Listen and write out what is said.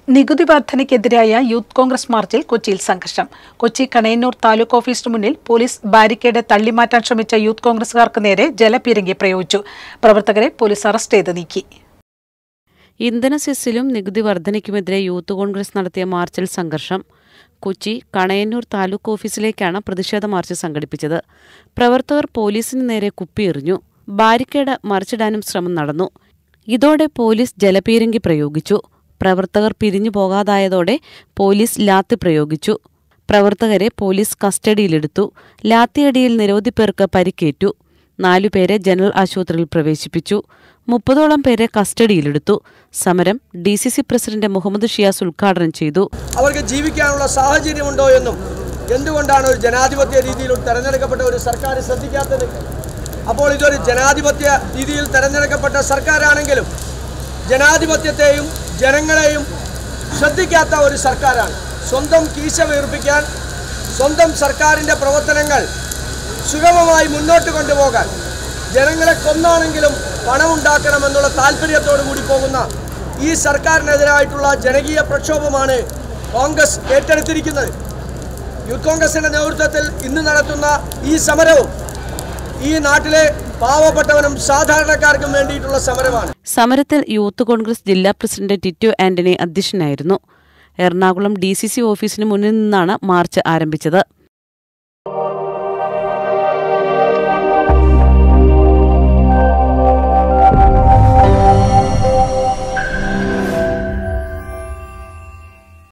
നികുതി വർധനയ്ക്കെതിരായ യൂത്ത് കോൺഗ്രസ് മാർച്ചിൽ കൊച്ചിയിൽ സംഘർഷം കൊച്ചി കണയന്നൂർ താലൂക്ക് ഓഫീസിന് മുന്നിൽ പോലീസ് ബാരിക്കേഡ് തള്ളിമാറ്റാൻ ശ്രമിച്ച യൂത്ത് കോൺഗ്രസുകാർക്ക് നേരെ ജലപീരങ്കി പ്രയോഗിച്ചു പ്രവർത്തകരെ പോലീസ് അറസ്റ്റ് ചെയ്ത് നീക്കി ഇന്ധന സെസ്സിലും നികുതി വർധനയ്ക്കുമെതിരെ യൂത്ത് കോൺഗ്രസ് നടത്തിയ മാർച്ചിൽ സംഘർഷം കൊച്ചി കണയന്നൂർ താലൂക്ക് ഓഫീസിലേക്കാണ് പ്രതിഷേധ മാർച്ച് സംഘടിപ്പിച്ചത് പ്രവർത്തകർ പോലീസിന് നേരെ കുപ്പിയെറിഞ്ഞു ബാരിക്കേഡ് മറിച്ചിടാനും ശ്രമം നടന്നു ഇതോടെ പോലീസ് ജലപീരങ്കി പ്രയോഗിച്ചു പ്രവർത്തകർ പിരിഞ്ഞു പോകാതായതോടെ പോലീസ് ലാത്തി പ്രയോഗിച്ചു പ്രവർത്തകരെ പോലീസ് കസ്റ്റഡിയിലെടുത്തു ലാത്തിയടിയിൽ നിരവധി പേർക്ക് പരിക്കേറ്റു നാലുപേരെ ജനറൽ ആശുപത്രിയിൽ പ്രവേശിപ്പിച്ചു മുപ്പതോളം പേരെ കസ്റ്റഡിയിലെടുത്തു സമരം D C C president Muhammad Shiyas ഉദ്ഘാടനം ചെയ്തു അവർക്ക് ജീവിക്കാനുള്ള സാഹചര്യമുണ്ടോ എന്നും എന്തുകൊണ്ടാണ് ഒരു ജനാധിപത്യ രീതിയിൽ തെരഞ്ഞെടുക്കപ്പെട്ട ഒരു സർക്കാർ ശ്രദ്ധിക്കാത്തത് അപ്പോൾ ഇതൊരു ജനാധിപത്യ രീതിയിൽ തെരഞ്ഞെടുക്കപ്പെട്ട സർക്കാരാണെങ്കിലും ജനാധിപത്യത്തെയും ജനങ്ങളെയും ശ്രദ്ധിക്കാത്ത ഒരു സർക്കാരാണ് സ്വന്തം കീശ വീർപ്പിക്കാൻ സ്വന്തം സർക്കാരിൻ്റെ പ്രവർത്തനങ്ങൾ സുഗമമായി മുന്നോട്ട് കൊണ്ടുപോകാൻ ജനങ്ങളെ കൊന്നാണെങ്കിലും പണമുണ്ടാക്കണമെന്നുള്ള താല്പര്യത്തോടു കൂടി പോകുന്ന ഈ സർക്കാരിനെതിരായിട്ടുള്ള ജനകീയ പ്രക്ഷോഭമാണ് കോൺഗ്രസ് ഏറ്റെടുത്തിരിക്കുന്നത് യൂത്ത് കോൺഗ്രസിന്റെ നേതൃത്വത്തിൽ ഇന്ന് നടത്തുന്ന ഈ സമരവും ഈ നാട്ടിലെ പാവപ്പെട്ടവനും സാധാരണക്കാർക്കും വേണ്ടിയിട്ടുള്ള സമരമാണ് സമരത്തിൽ യൂത്ത് കോൺഗ്രസ് ജില്ലാ പ്രസിഡന്റ് ടിറ്റു ആന്റണി അധ്യക്ഷനായിരുന്നു എറണാകുളം ഡി സി സി ഓഫീസിന് മുന്നിൽ നിന്നാണ് മാർച്ച് ആരംഭിച്ചത്